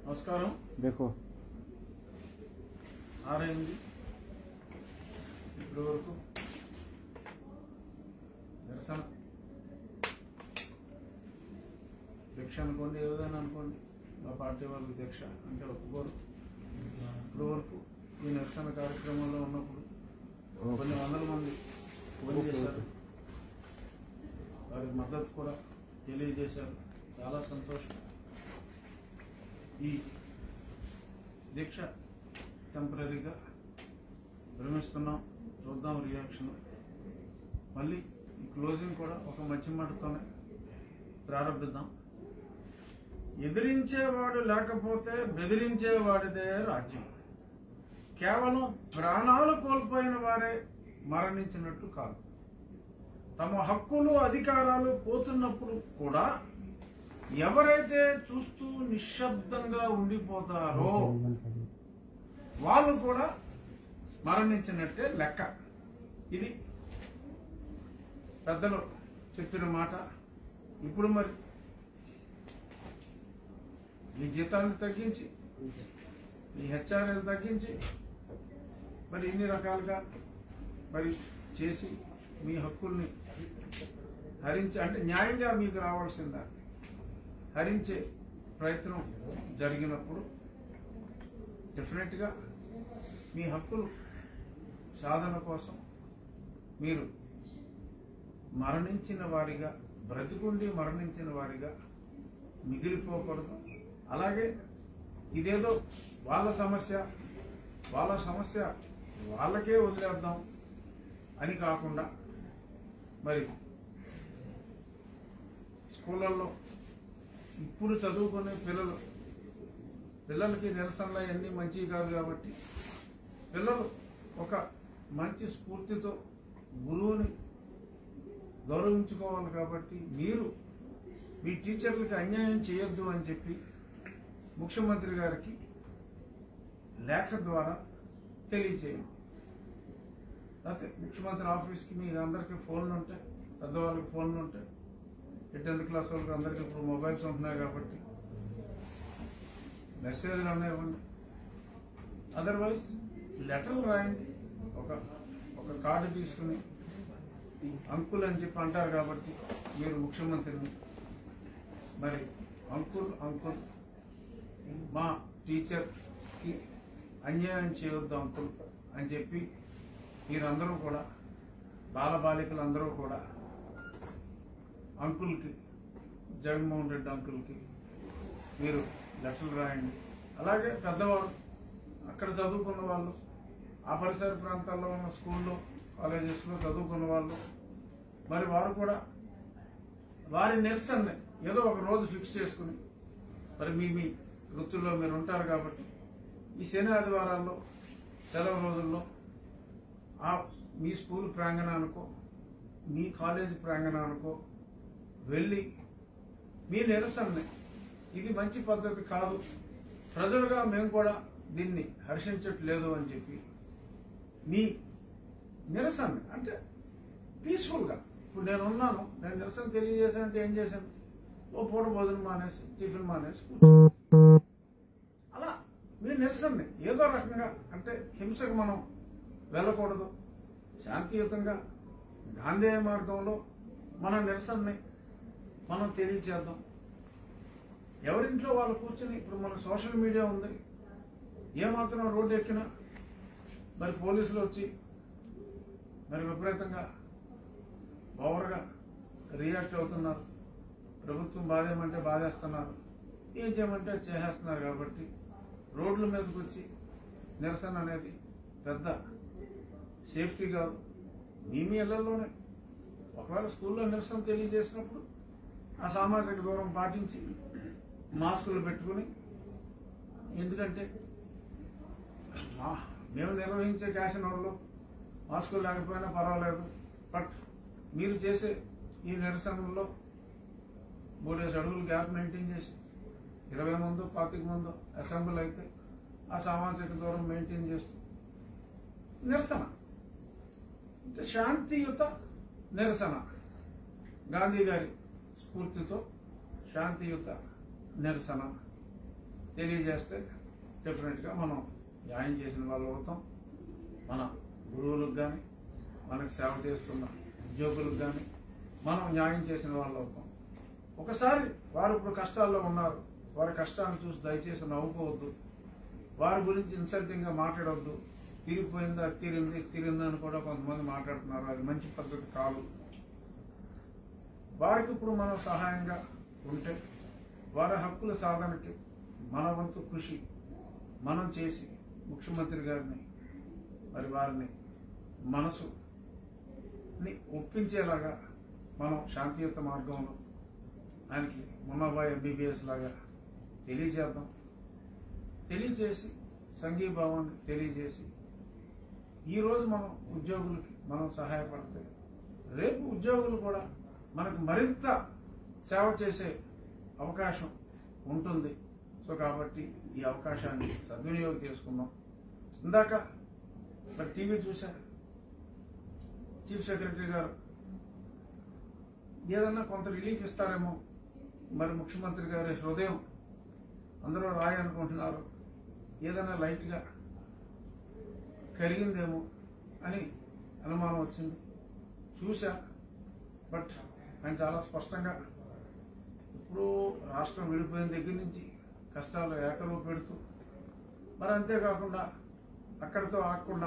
నమస్కారం देखो ఆరైంది ఇప్పటి వరకు నిరసన దీక్ష అనుకోండి ఏదైనా అనుకోండి మా పార్టీ వాళ్ళకి దీక్ష అంటే ఒప్పుకోరు ఇప్పటి వరకు ఈ నిరసన కార్యక్రమంలో ఉన్నప్పుడు కొన్ని వందల మంది ఫోన్ చేశారు వారికి మద్దతు కూడా తెలియజేశారు చాలా సంతోషం ఈ దీక్ష టెంపరీగా విరమిస్తున్నాం చూద్దాం రియాక్షన్ మళ్ళీ ఈ క్లోజింగ్ కూడా ఒక మంచి మాటతోనే ప్రారంభిద్దాం ఎదిరించేవాడు లేకపోతే బెదిరించేవాడిదే రాజ్యం కేవలం ప్రాణాలు కోల్పోయిన వారే మరణించినట్టు కాదు తమ హక్కులు అధికారాలు పోతున్నప్పుడు కూడా ఎవరైతే చూస్తూ నిశ్శబ్దంగా ఉండిపోతారో వాళ్ళు కూడా మరణించినట్టే లెక్క ఇది పెద్దలు చెప్పిన మాట ఇప్పుడు మరి ఈ జీతాన్ని తగ్గించి ఈ హెచ్ఆర్ఎల్ తగ్గించి మరి ఇన్ని రకాలుగా మరి చేసి మీ హక్కుల్ని హరించి అంటే న్యాయంగా మీకు రావాల్సిందా హరించే ప్రయత్నం జరిగినప్పుడు డెఫినెట్గా మీ హక్కులు సాధన కోసం మీరు మరణించిన వారిగా బ్రతికుండి మరణించిన వారిగా మిగిలిపోకూడదు అలాగే ఇదేదో వాళ్ళ సమస్య వాళ్ళ సమస్య వాళ్ళకే వదిలేద్దాం అని కాకుండా మరి స్కూళ్ళల్లో ఇప్పుడు చదువుకునే పిల్లలు పిల్లలకి నిరసనలు అన్నీ మంచివి కాదు కాబట్టి పిల్లలు ఒక మంచి స్ఫూర్తితో గురువుని గౌరవించుకోవాలి కాబట్టి మీరు మీ టీచర్లకి అన్యాయం చేయొద్దు అని చెప్పి ముఖ్యమంత్రి గారికి లేఖ ద్వారా తెలియచేయండి అయితే ముఖ్యమంత్రి ఆఫీస్కి మీ అందరికీ ఫోన్లు ఉంటాయి పెద్దవాళ్ళకి ఫోన్లు ఉంటాయి టెన్త్ క్లాస్ వాళ్ళకి అందరికీ ఇప్పుడు మొబైల్స్ ఉంటున్నాయి కాబట్టి మెసేజ్లు అనేవ్వండి అదర్వైజ్ లెటర్లు రాయండి ఒక ఒక కార్డు తీసుకుని అంకుల్ అని చెప్పి అంటారు కాబట్టి మీరు ముఖ్యమంత్రిని మరి అంకుల్ అంకుల్ మా టీచర్కి అన్యాయం చేయొద్దు అంకుల్ అని చెప్పి మీరందరూ కూడా బాలబాలికలు అందరూ కూడా అంకుల్కి జగన్మోహన్ రెడ్డి అంకుల్కి మీరు లెటర్లు రాయండి అలాగే పెద్దవాళ్ళు అక్కడ చదువుకున్న వాళ్ళు ఆ పరిసర ప్రాంతాల్లో ఉన్న స్కూల్లో కాలేజెస్లో చదువుకున్న వాళ్ళు మరి వారు కూడా వారి నిరసనని ఏదో ఒక రోజు ఫిక్స్ చేసుకుని మరి మీ మీ వృత్తుల్లో మీరు ఉంటారు కాబట్టి ఈ శని ఆదివారాల్లో సెలవు రోజుల్లో ఆ మీ స్కూల్ ప్రాంగణానికో మీ కాలేజీ ప్రాంగణానికో వెళ్ళి మీ నిరసనని ఇది మంచి పద్ధతి కాదు ప్రజలుగా మేము కూడా దీన్ని హర్షించట్లేదు అని చెప్పి మీ నిరసన అంటే పీస్ఫుల్గా ఇప్పుడు నేను ఉన్నాను నేను నిరసన తెలియజేశానంటే ఏం చేశాను ఓ పూట భోజనం మానేసి టిఫిన్ మానేసి కూర్చో. అలా మీ నిరసనని ఏదో రకంగా అంటే హింసకు మనం వెళ్ళకూడదు శాంతియుతంగా గాంధేయ మార్గంలో మన నిరసనని మనం తెలియచేద్దాం ఎవరింట్లో వాళ్ళు కూర్చొని ఇప్పుడు మన సోషల్ మీడియా ఉంది ఏమాత్రం రోడ్డు ఎక్కినా మరి పోలీసులు వచ్చి మరి విపరీతంగా ఓవర్గా రియాక్ట్ అవుతున్నారు ప్రభుత్వం బాధేయమంటే బాధేస్తున్నారు ఏం చేయమంటే అది చేసేస్తున్నారు కాబట్టి రోడ్ల మీదకి వచ్చి నిరసన అనేది పెద్ద సేఫ్టీ కాదు మీ మీ ఇళ్లలోనే ఒకవేళ స్కూల్లో నిరసన తెలియజేసినప్పుడు ఆ సామాజిక దూరం పాటించి మాస్కులు పెట్టుకుని ఎందుకంటే మా- మేము నిర్వహించే క్యాష్ నోడ్లో మాస్కులు లేకపోయినా పర్వాలేదు బట్ మీరు చేసే ఈ నిరసనలో మూడేసి అడుగులు గ్యాప్ మెయింటైన్ చేసి ఇరవై ముందు పాతిక ముందు అసెంబ్లీ అయితే ఆ సామాజిక దూరం మెయింటైన్ చేస్తూ నిరసన అంటే శాంతియుత నిరసన గాంధీ గారి స్ఫూర్తితో శాంతియుత నిరసన తెలియజేస్తే డెఫినెట్గా మనం న్యాయం చేసిన వాళ్ళు అవుతాం మన గురువులకు కానీ మనకు సేవ చేస్తున్న ఉద్యోగులకు కానీ మనం న్యాయం చేసిన వాళ్ళు అవుతాం ఒకసారి వారు ఇప్పుడు కష్టాల్లో ఉన్నారు వారి కష్టాన్ని చూసి దయచేసి నవ్వుకోవద్దు వారి గురించి ఇన్సల్టింగ్గా మాట్లాడవద్దు తీరిపోయిందా తీరింది తీరింది అని కూడా కొంతమంది మాట్లాడుతున్నారు అది మంచి పద్ధతి కాదు వారికి ఇప్పుడు మనం సహాయంగా ఉంటే వారి హక్కుల సాధనకి మన వంతు కృషి మనం చేసి ముఖ్యమంత్రి గారిని మరి వారిని మనసుని ఒప్పించేలాగా మనం శాంతియుత మార్గంలో ఆయనకి మున్నాబాయ్ ఎంబీబీఎస్ లాగా తెలియజేద్దాం తెలియజేసి సంఘీభావాన్ని తెలియజేసి ఈరోజు మనం ఉద్యోగులకి మనం సహాయపడితే రేపు ఉద్యోగులు కూడా మనకు మరింత సేవ చేసే అవకాశం ఉంటుంది సో కాబట్టి ఈ అవకాశాన్ని సద్వినియోగం చేసుకుందాం ఇందాక మరి టీవీ చూసా చీఫ్ సెక్రటరీ గారు ఏదన్నా కొంత రిలీఫ్ ఇస్తారేమో మరి ముఖ్యమంత్రి గారి హృదయం అందరూ రాయి అనుకుంటున్నారు ఏదైనా లైట్గా కరిగిందేమో అని అనుమానం వచ్చింది చూసా బట్ ఆయన చాలా స్పష్టంగా ఇప్పుడు రాష్ట్రం విడిపోయిన దగ్గర నుంచి కష్టాలు ఏకరువు పెడుతూ మరి అంతేకాకుండా అక్కడితో ఆగకుండా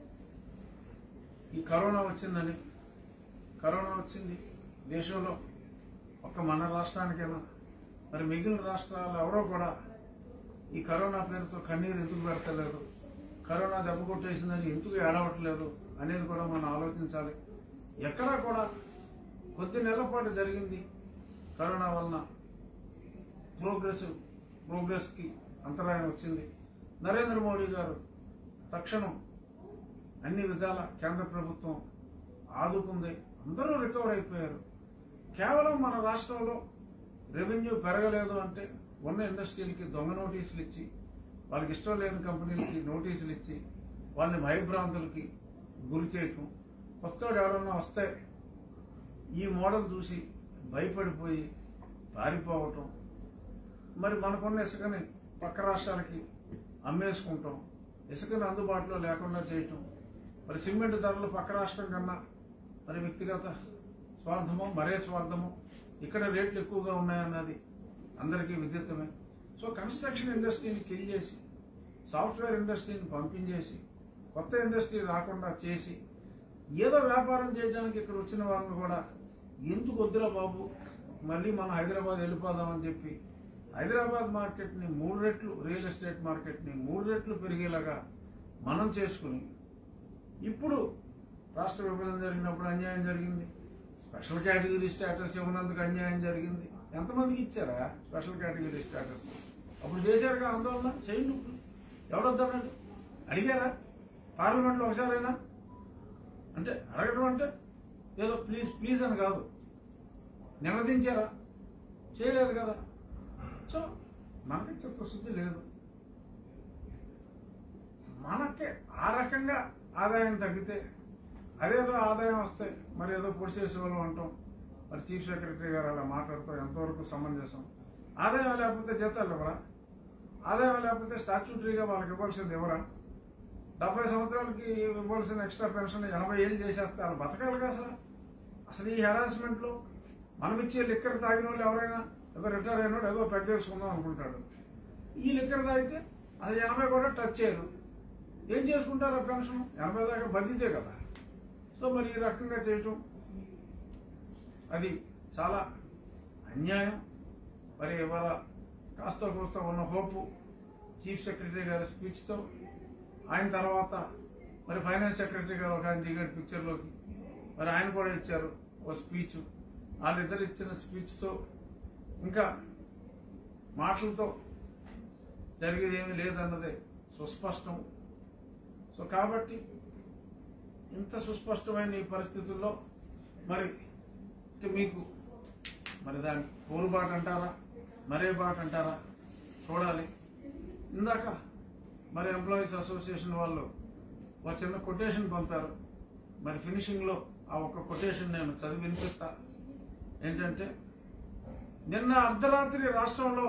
ఈ కరోనా వచ్చిందని కరోనా వచ్చింది దేశంలో ఒక్క మన రాష్ట్రానికేనా మరి మిగిలిన రాష్ట్రాలు ఎవరో కూడా ఈ కరోనా పేరుతో కన్నీరు ఎందుకు పెడతలేదు కరోనా దెబ్బ కొట్టేసిందని ఎందుకు ఏడవట్లేదు అనేది కూడా మనం ఆలోచించాలి ఎక్కడా కూడా కొద్ది నెలల పాటు జరిగింది కరోనా వలన ప్రోగ్రెస్ ప్రోగ్రెస్కి అంతరాయం వచ్చింది నరేంద్ర మోడీ గారు తక్షణం అన్ని విధాల కేంద్ర ప్రభుత్వం ఆదుకుంది అందరూ రికవర్ అయిపోయారు కేవలం మన రాష్ట్రంలో రెవెన్యూ పెరగలేదు అంటే ఉన్న ఇండస్ట్రీలకి దొంగ నోటీసులు ఇచ్చి వాళ్ళకి ఇష్టం లేని కంపెనీలకి నోటీసులు ఇచ్చి వాళ్ళని భయభ్రాంతులకి గురి చేయటం కొత్తోడు ఎవరన్నా వస్తే ఈ మోడల్ చూసి భయపడిపోయి పారిపోవటం మరి మనకున్న ఇసుకని పక్క రాష్ట్రాలకి అమ్మేసుకుంటాం ఇసుకని అందుబాటులో లేకుండా చేయటం మరి సిమెంట్ ధరలు పక్క రాష్ట్రం కన్నా మరి వ్యక్తిగత స్వార్థమో మరే స్వార్థమో ఇక్కడ రేట్లు ఎక్కువగా ఉన్నాయన్నది అందరికీ విదితమే సో కన్స్ట్రక్షన్ ఇండస్ట్రీని కిల్ చేసి సాఫ్ట్వేర్ ఇండస్ట్రీని పంపించేసి కొత్త ఇండస్ట్రీ రాకుండా చేసి ఏదో వ్యాపారం చేయడానికి ఇక్కడ వచ్చిన వాళ్ళని కూడా ఎందుకు వద్దురా బాబు మళ్ళీ మనం హైదరాబాద్ వెళ్ళిపోదామని చెప్పి హైదరాబాద్ మార్కెట్ని మూడు రెట్లు రియల్ ఎస్టేట్ మార్కెట్ని మూడు రెట్లు పెరిగేలాగా మనం చేసుకుని ఇప్పుడు రాష్ట్ర విభజన జరిగినప్పుడు అన్యాయం జరిగింది స్పెషల్ కేటగిరీ స్టేటస్ ఇవ్వనందుకు అన్యాయం జరిగింది ఎంతమందికి ఇచ్చారా స్పెషల్ కేటగిరీ స్టేటస్ అప్పుడు చేశారుగా ఆందోళన చేయండి ఇప్పుడు ఎవడొద్దానండి అడిగారా పార్లమెంట్లో ఒకసారైనా అంటే అడగడం అంటే ఏదో ప్లీజ్ ప్లీజ్ అని కాదు నిలదించారా చేయలేదు కదా సో మనకి చిత్తశుద్ధి లేదు మనకి ఆ రకంగా ఆదాయం తగ్గితే అదేదో ఆదాయం వస్తే మరి ఏదో పొడిచేసే వాళ్ళు అంటాం మరి చీఫ్ సెక్రటరీ గారు అలా మాట్లాడుతూ ఎంతవరకు సమంజసం ఆదాయం లేకపోతే జీతాలు ఇవ్వరా ఆదాయం లేకపోతే స్టాచ్యూటరీగా వాళ్ళకి ఇవ్వాల్సింది ఎవరా డెబ్బై సంవత్సరాలకి ఇవ్వాల్సిన ఎక్స్ట్రా పెన్షన్ ఎనభై ఏళ్ళు చేసేస్తే వాళ్ళు బతకాలిగా అసలు అసలు ఈ హెరాస్మెంట్లో మనం ఇచ్చే లిక్కర్ తాగిన వాళ్ళు ఎవరైనా ఏదో రిటైర్ అయినాడు ఏదో పెగ్గేసుకుందాం అనుకుంటాడు ఈ లిక్కర్ తాగితే అది ఎనభై కూడా టచ్ చేయరు ఏం చేసుకుంటారు ఆ పెన్షన్ ఎనభై దాకా బతితే కదా సో మరి ఈ రకంగా చేయటం అది చాలా అన్యాయం మరి ఇవాళ కాస్త కోస్త ఉన్న హోపు చీఫ్ సెక్రటరీ గారి స్పీచ్తో ఆయన తర్వాత మరి ఫైనాన్స్ సెక్రటరీ గారు ఒక ఆయన దిగాడు పిక్చర్లోకి మరి ఆయన కూడా ఇచ్చారు ఓ స్పీచ్ వాళ్ళిద్దరు ఇచ్చిన స్పీచ్తో ఇంకా మాటలతో జరిగేది ఏమీ లేదన్నదే సుస్పష్టం సో కాబట్టి ఇంత సుస్పష్టమైన ఈ పరిస్థితుల్లో మరి ఇక మీకు మరి దాని పోరుబాటు అంటారా మరే బాట అంటారా చూడాలి ఇందాక మరి ఎంప్లాయీస్ అసోసియేషన్ వాళ్ళు ఒక చిన్న కొటేషన్ పంపారు మరి ఫినిషింగ్లో ఆ ఒక్క కొటేషన్ నేను చదివి వినిపిస్తా ఏంటంటే నిన్న అర్ధరాత్రి రాష్ట్రంలో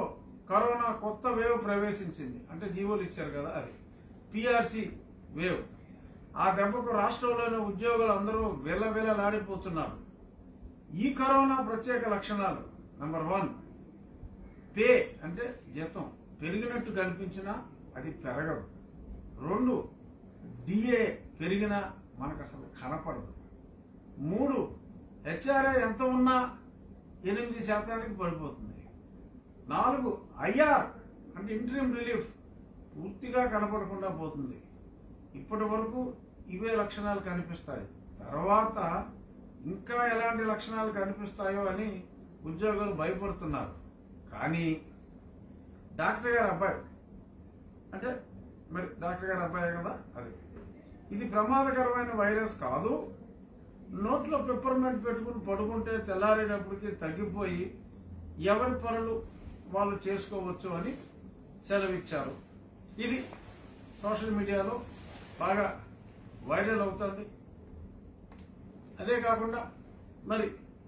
కరోనా కొత్త వేవ్ ప్రవేశించింది అంటే జీవోలు ఇచ్చారు కదా అది పిఆర్సి వేవ్ ఆ దెబ్బకు రాష్ట్రంలోని ఉద్యోగులు అందరూ విలవిలలాడిపోతున్నారు ఈ కరోనా ప్రత్యేక లక్షణాలు నంబర్ వన్ పే అంటే జీతం పెరిగినట్టు కనిపించినా అది పెరగదు రెండు డిఏ పెరిగినా మనకు అసలు కనపడదు మూడు హెచ్ఆర్ఏ ఎంత ఉన్నా ఎనిమిది శాతానికి పడిపోతుంది నాలుగు ఐఆర్ అంటే ఇంటరీమ్ రిలీఫ్ పూర్తిగా కనపడకుండా పోతుంది ఇప్పటి వరకు ఇవే లక్షణాలు కనిపిస్తాయి తర్వాత ఇంకా ఎలాంటి లక్షణాలు కనిపిస్తాయో అని ఉద్యోగులు భయపడుతున్నారు కానీ డాక్టర్ గారు అబ్బాయి అంటే మరి డాక్టర్ గారు అబ్బాయి కదా అది ఇది ప్రమాదకరమైన వైరస్ కాదు నోట్లో పెప్పర్మెంట్ పెట్టుకుని పడుకుంటే తెల్లారేటప్పటికి తగ్గిపోయి ఎవరి పనులు వాళ్ళు చేసుకోవచ్చు అని సెలవిచ్చారు ఇది సోషల్ మీడియాలో బాగా వైరల్ అవుతుంది అదే కాకుండా మరి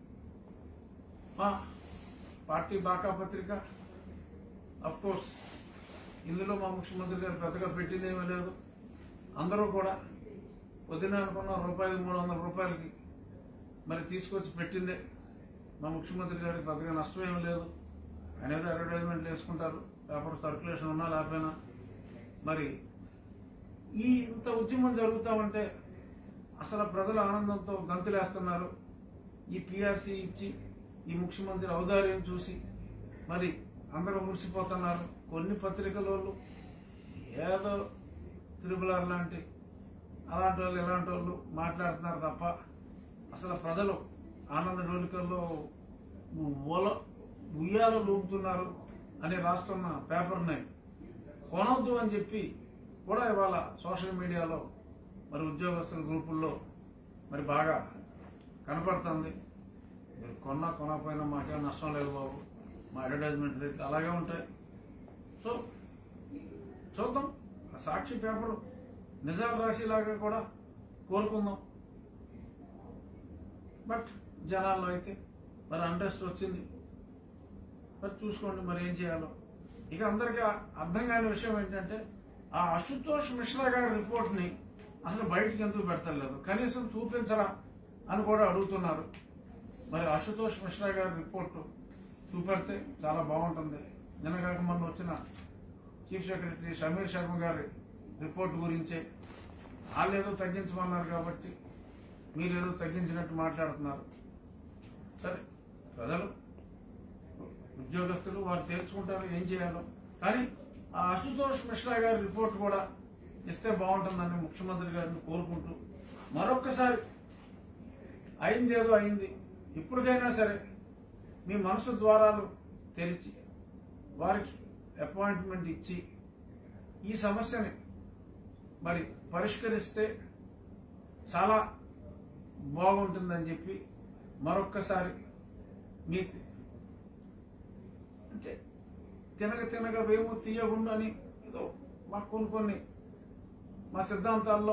మా పార్టీ బాకా పత్రిక అఫ్ కోర్స్ ఇందులో మా ముఖ్యమంత్రి గారు పెద్దగా పెట్టిందేమీ లేదు అందరూ కూడా పొద్దున అనుకున్న రూపాయలు మూడు వందల రూపాయలకి మరి తీసుకొచ్చి పెట్టిందే మా ముఖ్యమంత్రి గారికి పెద్దగా నష్టం ఏమీ లేదు ఆయన ఏదో అడ్వర్టైజ్మెంట్లు వేసుకుంటారు పేపర్ సర్క్యులేషన్ ఉన్నా లేకపోయినా మరి ఈ ఇంత ఉద్యమం జరుగుతా ఉంటే అసలు ప్రజలు ఆనందంతో గంతులేస్తున్నారు ఈ పిఆర్సీ ఇచ్చి ఈ ముఖ్యమంత్రి ఔదార్యం చూసి మరి అందరూ మురిసిపోతున్నారు కొన్ని పత్రికల వాళ్ళు ఏదో త్రిబులార్ లాంటి అలాంటి వాళ్ళు ఇలాంటి వాళ్ళు మాట్లాడుతున్నారు తప్ప అసలు ప్రజలు ఆనంద డోలికల్లో ఓల ఉయ్యాలు లూపుతున్నారు అని రాస్తున్న పేపర్ని కొనొద్దు అని చెప్పి కూడా ఇవాళ సోషల్ మీడియాలో మరి ఉద్యోగస్తుల గ్రూపుల్లో మరి బాగా కనపడుతుంది మీరు కొన్నా కొనకపోయినా మాకేం నష్టం లేదు బాబు మా అడ్వర్టైజ్మెంట్ రేట్లు అలాగే ఉంటాయి సో చూద్దాం ఆ సాక్షి పేపర్ నిజాలు రాసేలాగా కూడా కోరుకుందాం బట్ జనాల్లో అయితే మరి అండ్రెస్ట్ వచ్చింది మరి చూసుకోండి మరి ఏం చేయాలో ఇక అందరికీ అర్థం కాని విషయం ఏంటంటే ఆ అశుతోష్ మిశ్రా గారి రిపోర్ట్ని అసలు బయటికి ఎందుకు పెడతలేదు కనీసం చూపించరా అని కూడా అడుగుతున్నారు మరి అశుతోష్ మిశ్రా గారి రిపోర్టు చూపెడితే చాలా బాగుంటుంది నిన్నగాక మొన్న వచ్చిన చీఫ్ సెక్రటరీ సమీర్ శర్మ గారి రిపోర్ట్ గురించే వాళ్ళు ఏదో తగ్గించమన్నారు కాబట్టి మీరు ఏదో తగ్గించినట్టు మాట్లాడుతున్నారు సరే ప్రజలు ఉద్యోగస్తులు వారు తేల్చుకుంటారు ఏం చేయాలో కానీ ఆ అశుతోష్ మిశ్రా గారి రిపోర్ట్ కూడా ఇస్తే బాగుంటుందని ముఖ్యమంత్రి గారిని కోరుకుంటూ మరొక్కసారి అయింది ఏదో అయింది ఇప్పటికైనా సరే మీ మనసు ద్వారాలు తెరిచి వారికి అపాయింట్మెంట్ ఇచ్చి ఈ సమస్యని మరి పరిష్కరిస్తే చాలా బాగుంటుందని చెప్పి మరొక్కసారి మీకు అంటే తినగ తినగ వేము తీయకుండా అని ఏదో మాకు కొన్ని కొన్ని మా సిద్ధాంతాల్లో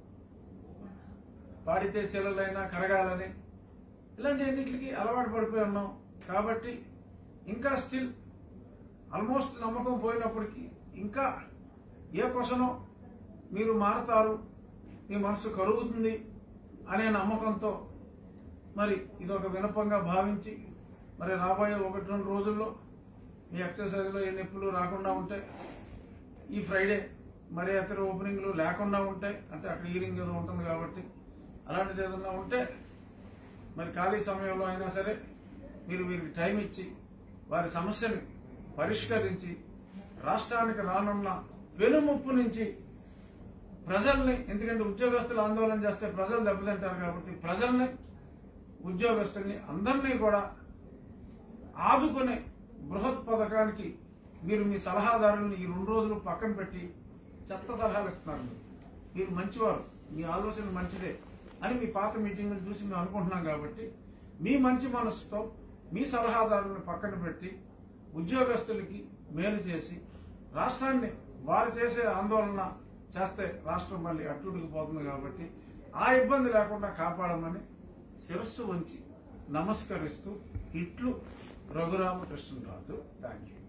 పాడితే శిలలైనా కరగాలని ఇలాంటి అన్నింటికి అలవాటు పడిపోయి ఉన్నాం కాబట్టి ఇంకా స్టిల్ ఆల్మోస్ట్ నమ్మకం పోయినప్పటికీ ఇంకా ఏ క్వశ్చనో మీరు మారతారు మీ మనసు కరుగుతుంది అనే నమ్మకంతో మరి ఇది ఒక వినపంగా భావించి మరి రాబోయే ఒకటి రెండు రోజుల్లో మీ ఎక్సర్సైజ్లో ఏ నొప్పులు రాకుండా ఉంటాయి ఈ ఫ్రైడే మరి ఇతర ఓపెనింగ్లు లేకుండా ఉంటాయి అంటే అక్కడ ఈరింగ్ ఏదో ఉంటుంది కాబట్టి అలాంటిది ఏదన్నా ఉంటే మరి ఖాళీ సమయంలో అయినా సరే మీరు వీరికి టైం ఇచ్చి వారి సమస్యని పరిష్కరించి రాష్ట్రానికి రానున్న వెనుముప్పు నుంచి ప్రజల్ని ఎందుకంటే ఉద్యోగస్తులు ఆందోళన చేస్తే ప్రజలు దెబ్బతింటారు కాబట్టి ప్రజల్ని ఉద్యోగస్తుల్ని అందరినీ కూడా ఆదుకునే బృహత్ పథకానికి మీరు మీ సలహాదారుల్ని ఈ రెండు రోజులు పక్కన పెట్టి చెత్త సలహాలు ఇస్తున్నారు మీరు. మీరు మంచివారు మీ ఆలోచన మంచిదే అని మీ పాత మీటింగ్లు చూసి మేము అనుకుంటున్నాం కాబట్టి మీ మంచి మనసుతో మీ సలహాదారులను పక్కన పెట్టి ఉద్యోగస్తులకి మేలు చేసి రాష్ట్రాన్ని వారు చేసే ఆందోళన చేస్తే రాష్ట్రం మళ్ళీ అట్టుడికి పోతుంది కాబట్టి ఆ ఇబ్బంది లేకుండా కాపాడమని శిరస్సు వంచి నమస్కరిస్తూ ఇట్లు రఘురామకృష్ణరాజు థ్యాంక్ యూ